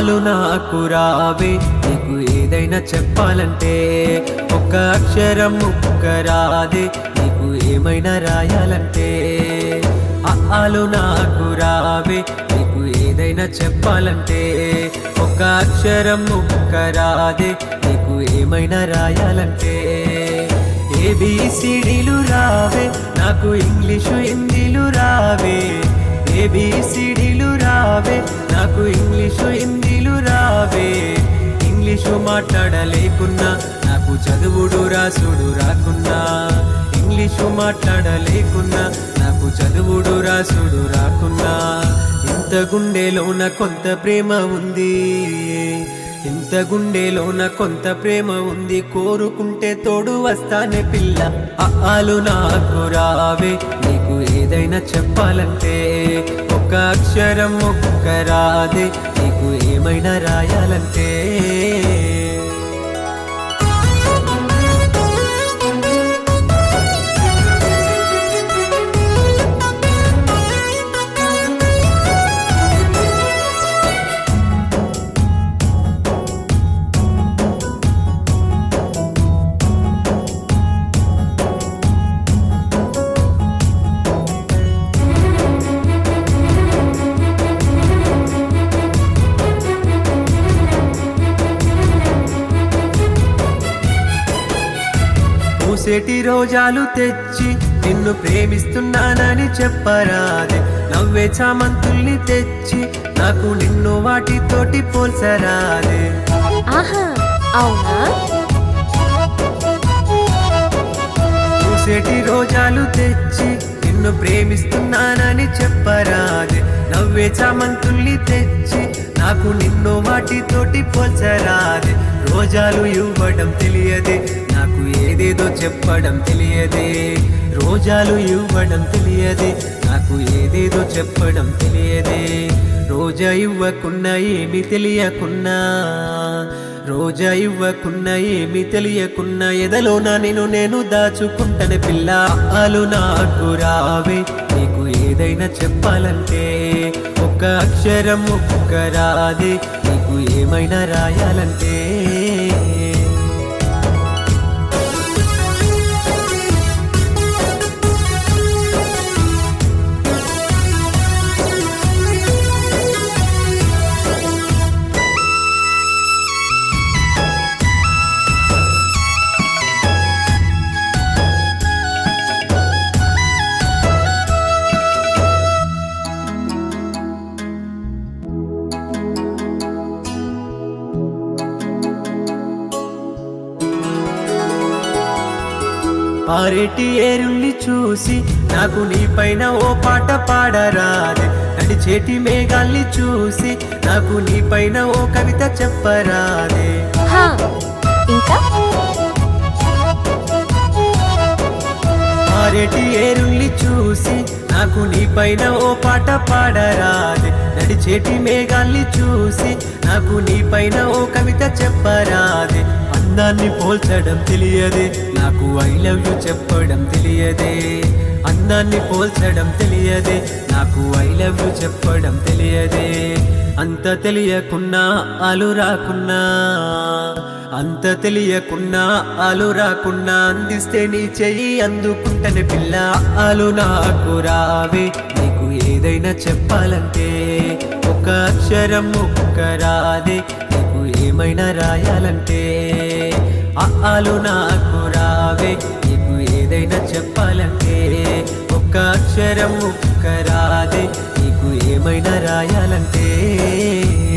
ఆలు నాకు రావే నీకు ఏదైనా చెప్పాలంటే ఒక్క అక్షరం ముక్క రాదే నీకు ఏమైనా రాయాలంటే ఆలు నాకు రావే నీకు ఏదైనా చెప్పాలంటే ఒక్క అక్షరం ముక్క రాదే నీకు ఏమైనా రాయాలంటే ఏబిసిడీలు రావే నాకు ఇంగ్లీషు హిందీలు రావే ఏబిసిడీలు రావే నాకు ఇంగ్లీషు హిందీలు రావే ఇంగ్లీషు మాట్లాడలేకున్నా నాకు చదువుడు రాసుడు రాకున్నా ఇంగ్లీషు మాట్లాడలేకున్నా నాకు చదువుడు రాసుడు రాకున్నా ఇంత గుండెలోన కొంత ప్రేమ ఉంది ఇంత గుండెలోన కొంత ప్రేమ ఉంది కోరుకుంటే తోడు వస్తానే పిల్ల ఆలు నాకు రావే నీకు ఏదైనా చెప్పాలంటే ఒక్క అక్షరం ఒక్క రాదే నీకు ఏమైనా రాయాలంటే పూసేటి రోజాలు తెచ్చి నిన్ను ప్రేమిస్తున్నానని చెప్పరాదే నవ్వే చామంతుల్ని తెచ్చి నాకు నిన్ను వాటితోటి పోల్చరాదే ఆహా అవునా పూసేటి రోజాలు తెచ్చి నిన్ను ప్రేమిస్తున్నానని చెప్పరాదే నవ్వే చామంతుల్ని తెచ్చి నాకు నిన్ను వాటితోటి పోల్చరాదే రోజాలు ఇవ్వడం తెలియదే నాకు ఏదేదో చెప్పడం తెలియదే రోజాలు ఇవ్వడం తెలియదే నాకు ఏదేదో చెప్పడం తెలియదే రోజా ఇవ్వకున్నా ఏమి తెలియకున్నా రోజా ఇవ్వకున్నా ఏమి తెలియకున్నా ఎదలోన నేను నేను దాచుకుంటాను పిల్ల ఆలు నాకు రావే నీకు ఏదైనా చెప్పాలంటే ఒక్క అక్షరం ఒక్క రాదే నీకు ఏమైనా రాయాలంటే పారేటి ఏరుల్ని చూసి నాకు నీ పైన ఓ పాట పాడరాదే నడిచేటి మేఘాల్ని చూసి నాకు నీ పైన ఓ కవిత చెప్పరాదే హా ఇంకా పారేటి ఏరుల్ని చూసి నాకు నీ పైన ఓ పాట పాడరాదే నడిచేటి మేఘాల్ని చూసి నాకు నీ పైన ఓ కవిత చెప్పరాదే అందాన్ని పోల్చడం తెలియదే నాకు ఐ లవ్ యు చెప్పడం తెలియదే అందాన్ని పోల్చడం తెలియదే నాకు ఐ లవ్ యు చెప్పడం తెలియదే అంత తెలియకున్నా అలు రాకున్నా అంత తెలియకున్నా అలు రాకున్నా అందిస్తే నీ చెయ్యి అందుకుంటనే పిల్ల అలు నాకు రావే నీకు ఏదైనా చెప్పాలంటే ఒక అక్షరం ఒక్క రాదే నీకు ఏమైనా రాయాలంటే అలు నాకు రావే నీకు ఏదైనా చెప్పాలంటే ఒక్క అక్షరం ఒక్క రాదే నీకు ఏమైనా రాయాలంటే